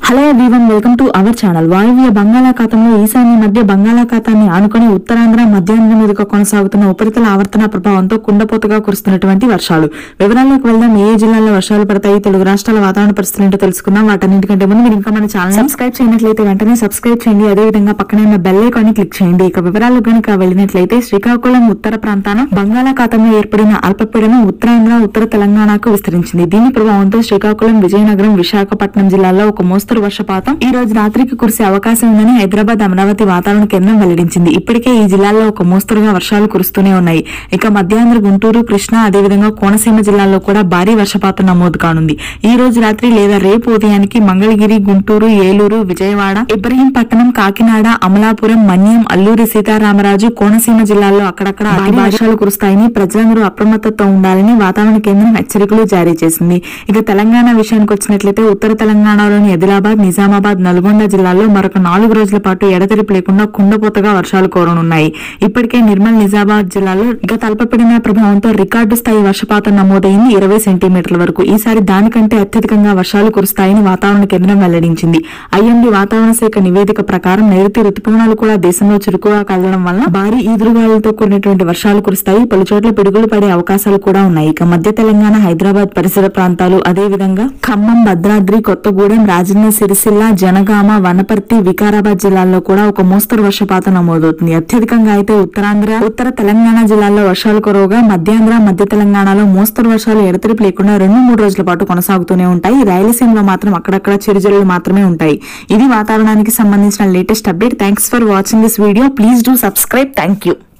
hello everyone welcome to our channel వాయువ్య బంగాళాఖాతంలో ఈశాన్య మధ్య బంగాళాఖాతాన్ని ఆనుకొని ఉత్తరాంధ్ర మధ్యాంధ్ర మీదుగా కొనసాగుతున్న ఉపరితల ఆవర్తన ప్రభావంతో కుండపోతగా కురుస్తున్నటువంటి వర్షాలు వివరాల్లోకి వెళ్దాం ఏ ఏ జిల్లాల్లో వర్షాలు పడతాయి తెలుగు రాష్ట్రాల వాతావరణ పరిస్థితులు ఏంటో తెలుసుకుందాం వాటన్నింటికంటే ముందు మీరు ఇంకా మన ఛానల్ సబ్స్క్రైబ్ చేయనట్లయితే వెంటనే సబ్స్క్రైబ్ చేయండి అదే విధంగా పక్కనే ఉన్న బెల్ ఐకాన్ క్లిక్ చేయండి ఇక వివరాలు కనుక వెళ్ళినట్లయితే శ్రీకాకుళం ఉత్తర ప్రాంతాన బంగాళాఖాతంలో ఏర్పడిన అల్పపీడనం ఉత్తరాంధ్ర ఉత్తర తెలంగాణకు విస్తరించింది దీని ప్రభావంతో శ్రీకాకుళం విజయనగరం విశాఖపట్నం జిల్లాల్లో ఒక మోస్తరు వర్షపాతం ఈ రోజు రాత్రికి కురిసే అవకాశం ఉందని హైదరాబాద్ అమరావతి వాతావరణ కేంద్రం వెల్లడించింది ఇప్పటికే ఈ జిల్లాల్లో ఒక మోస్తరుగా వర్షాలు కురుస్తూనే ఉన్నాయి ఇక మధ్యాంధ్ర గుంటూరు కృష్ణా అదేవిధంగా కోనసీమ జిల్లాల్లో కూడా భారీ వర్షపాతం నమోదు కానుంది ఈ రోజు రాత్రి లేదా రేపు ఉదయానికి మంగళగిరి గుంటూరు ఏలూరు విజయవాడ ఇబ్రహీంపట్నం కాకినాడ అమలాపురం మన్యం అల్లూరి సీతారామరాజు కోనసీమ జిల్లాల్లో అక్కడక్కడ భారీ వర్షాలు కురుస్తాయని ప్రజలందరూ అప్రమత్తతో ఉండాలని వాతావరణ కేంద్రం హెచ్చరికలు జారీ చేసింది ఇక తెలంగాణ విషయానికి వచ్చినట్లయితే ఉత్తర తెలంగాణలోని ఆదిలాబాద్ నిజామాబాద్ నల్గొండ జిల్లాల్లో మరొక నాలుగు రోజుల పాటు ఎడతెరిపి లేకుండా కుండపోతగా వర్షాలు కోరనున్నాయి ఇప్పటికే నిర్మల్ నిజామాబాద్ జిల్లాలో గత అల్పపీడన ప్రభావంతో రికార్డు స్థాయి వర్షపాతం నమోదైంది ఇరవై సెంటీమీటర్ల వరకు ఈసారి దానికంటే అత్యధికంగా వర్షాలు కురుస్తాయని వాతావరణ కేంద్రం వెల్లడించింది ఐఎండీ వాతావరణ శాఖ నివేదిక ప్రకారం నైరుతి రుతుపవనాలు కూడా దేశంలో చురుకుగా కలగడం వల్ల భారీ ఈదురుగాలులతో కూడినటువంటి వర్షాలు కురుస్తాయి పలు చోట్ల పిడుగులు పడే అవకాశాలు కూడా ఉన్నాయి ఇక మధ్య తెలంగాణ హైదరాబాద్ పరిసర ప్రాంతాలు అదే విధంగా ఖమ్మం భద్రాద్రి కొత్తగూడెం రాజన్న సిరిసిల్ల జనగామ వనపర్తి వికారాబాద్ జిల్లాల్లో కూడా ఒక మోస్తరు వర్షపాతం నమోదవుతుంది అత్యధికంగా అయితే ఉత్తరాంధ్ర ఉత్తర తెలంగాణ జిల్లాల్లో వర్షాలు కురవగా మధ్యాంధ్ర మధ్య తెలంగాణలో మోస్తరు వర్షాలు ఎడతెరిపి లేకుండా రెండు మూడు రోజుల పాటు కొనసాగుతూనే ఉంటాయి రాయలసీమలో మాత్రం అక్కడక్కడ చిరుజల్లులు మాత్రమే ఉంటాయి ఇది వాతావరణానికి సంబంధించిన latest update thanks for watching this video please do subscribe thank you